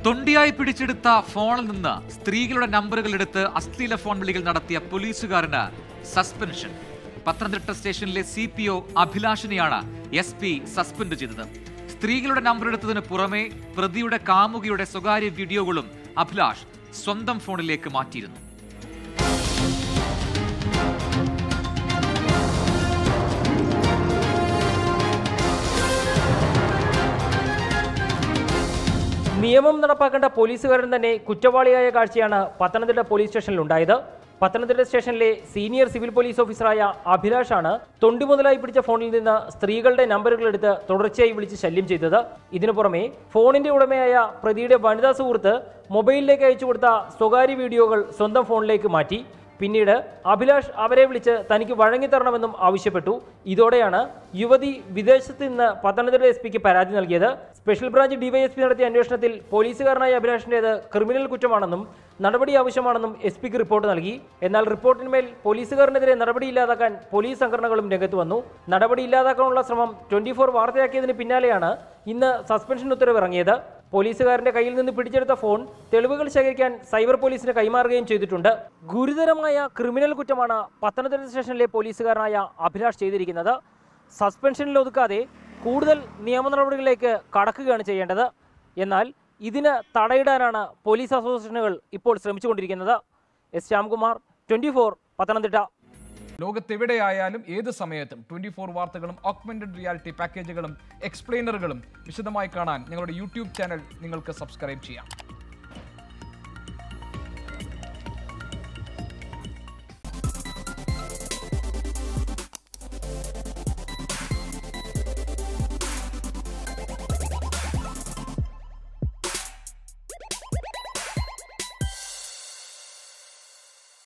തൊണ്ടിയായി പിടിച്ചെടുത്ത ഫോണിൽ നിന്ന് സ്ത്രീകളുടെ നമ്പറുകൾ എടുത്ത് അശ്ലീല ഫോൺ വിളികൾ നടത്തിയ പോലീസുകാരന് സസ്പെൻഷൻ പത്തനംതിട്ട സ്റ്റേഷനിലെ സി പി ഒ അഭിലാഷിനെയാണ് എസ് പി സസ്പെൻഡ് ചെയ്തത് സ്ത്രീകളുടെ നമ്പർ എടുത്തതിന് പുറമെ പ്രതിയുടെ കാമുകിയുടെ സ്വകാര്യ വീഡിയോകളും അഭിലാഷ് സ്വന്തം ഫോണിലേക്ക് മാറ്റിയിരുന്നു നിയമം നടപ്പാക്കേണ്ട പോലീസുകാരൻ തന്നെ കുറ്റവാളിയായ കാഴ്ചയാണ് പത്തനംതിട്ട പോലീസ് സ്റ്റേഷനിൽ ഉണ്ടായത് പത്തനംതിട്ട സ്റ്റേഷനിലെ സീനിയർ സിവിൽ പോലീസ് ഓഫീസറായ അഭിലാഷാണ് തൊണ്ടി മുതലായി പിടിച്ച ഫോണിൽ നിന്ന് സ്ത്രീകളുടെ നമ്പറുകൾ എടുത്ത് തുടർച്ചയായി വിളിച്ച് ശല്യം ചെയ്തത് ഇതിനു പുറമെ ഫോണിന്റെ ഉടമയായ പ്രതിയുടെ വനിതാ സുഹൃത്ത് മൊബൈലിലേക്ക് അയച്ചു കൊടുത്ത സ്വകാര്യ വീഡിയോകൾ സ്വന്തം ഫോണിലേക്ക് മാറ്റി പിന്നീട് അഭിലാഷ് അവരെ വിളിച്ച് തനിക്ക് വഴങ്ങിത്തരണമെന്നും ആവശ്യപ്പെട്ടു ഇതോടെയാണ് യുവതി വിദേശത്ത് നിന്ന് പത്തനംതിട്ട എസ് പിക്ക് പരാതി നൽകിയത് സ്പെഷ്യൽ ബ്രാഞ്ച് ഡിവൈഎസ്പി നടത്തിയ അന്വേഷണത്തിൽ പോലീസുകാരനായ അഭിലാഷിന്റേത് ക്രിമിനൽ കുറ്റമാണെന്നും നടപടി ആവശ്യമാണെന്നും എസ് പിക്ക് റിപ്പോർട്ട് നൽകി എന്നാൽ റിപ്പോർട്ടിന്മേൽ പോലീസുകാരനെതിരെ നടപടിയില്ലാതാക്കാൻ പോലീസ് സംഘടനകളും രംഗത്ത് വന്നു നടപടി ഇല്ലാതാക്കാനുള്ള ശ്രമം ട്വന്റി ഫോർ വാർത്തയാക്കിയതിന് പിന്നാലെയാണ് ഇന്ന് സസ്പെൻഷൻ ഉത്തരവ് ഇറങ്ങിയത് പോലീസുകാരന്റെ കയ്യിൽ നിന്ന് പിടിച്ചെടുത്ത ഫോൺ തെളിവുകൾ ശേഖരിക്കാൻ സൈബർ പോലീസിന് കൈമാറുകയും ചെയ്തിട്ടുണ്ട് ഗുരുതരമായ ക്രിമിനൽ കുറ്റമാണ് പത്തനംതിട്ട സ്റ്റേഷനിലെ പോലീസുകാരനായ അഭിലാഷ് ചെയ്തിരിക്കുന്നത് സസ്പെൻഷനിൽ ഒതുക്കാതെ കൂടുതൽ നിയമ നടപടികളിലേക്ക് കടക്കുകയാണ് ചെയ്യേണ്ടത് എന്നാൽ ഇതിന് തടയിടാനാണ് പോലീസ് അസോസിയേഷനുകൾ ഇപ്പോൾ ശ്രമിച്ചുകൊണ്ടിരിക്കുന്നത് S Shyamkumar twenty four Pathanamthitta ലോകത്തെവിടെയായാലും ഏത് സമയത്തും ട്വന്റി ഫോർ വാർത്തകളും ഓഗ്മെന്റഡ് റിയാലിറ്റി പാക്കേജുകളും എക്സ്പ്ലെയിനറുകളും വിശദമായി കാണാൻ ഞങ്ങളുടെ യൂട്യൂബ് ചാനൽ നിങ്ങൾക്ക് സബ്സ്ക്രൈബ് ചെയ്യാം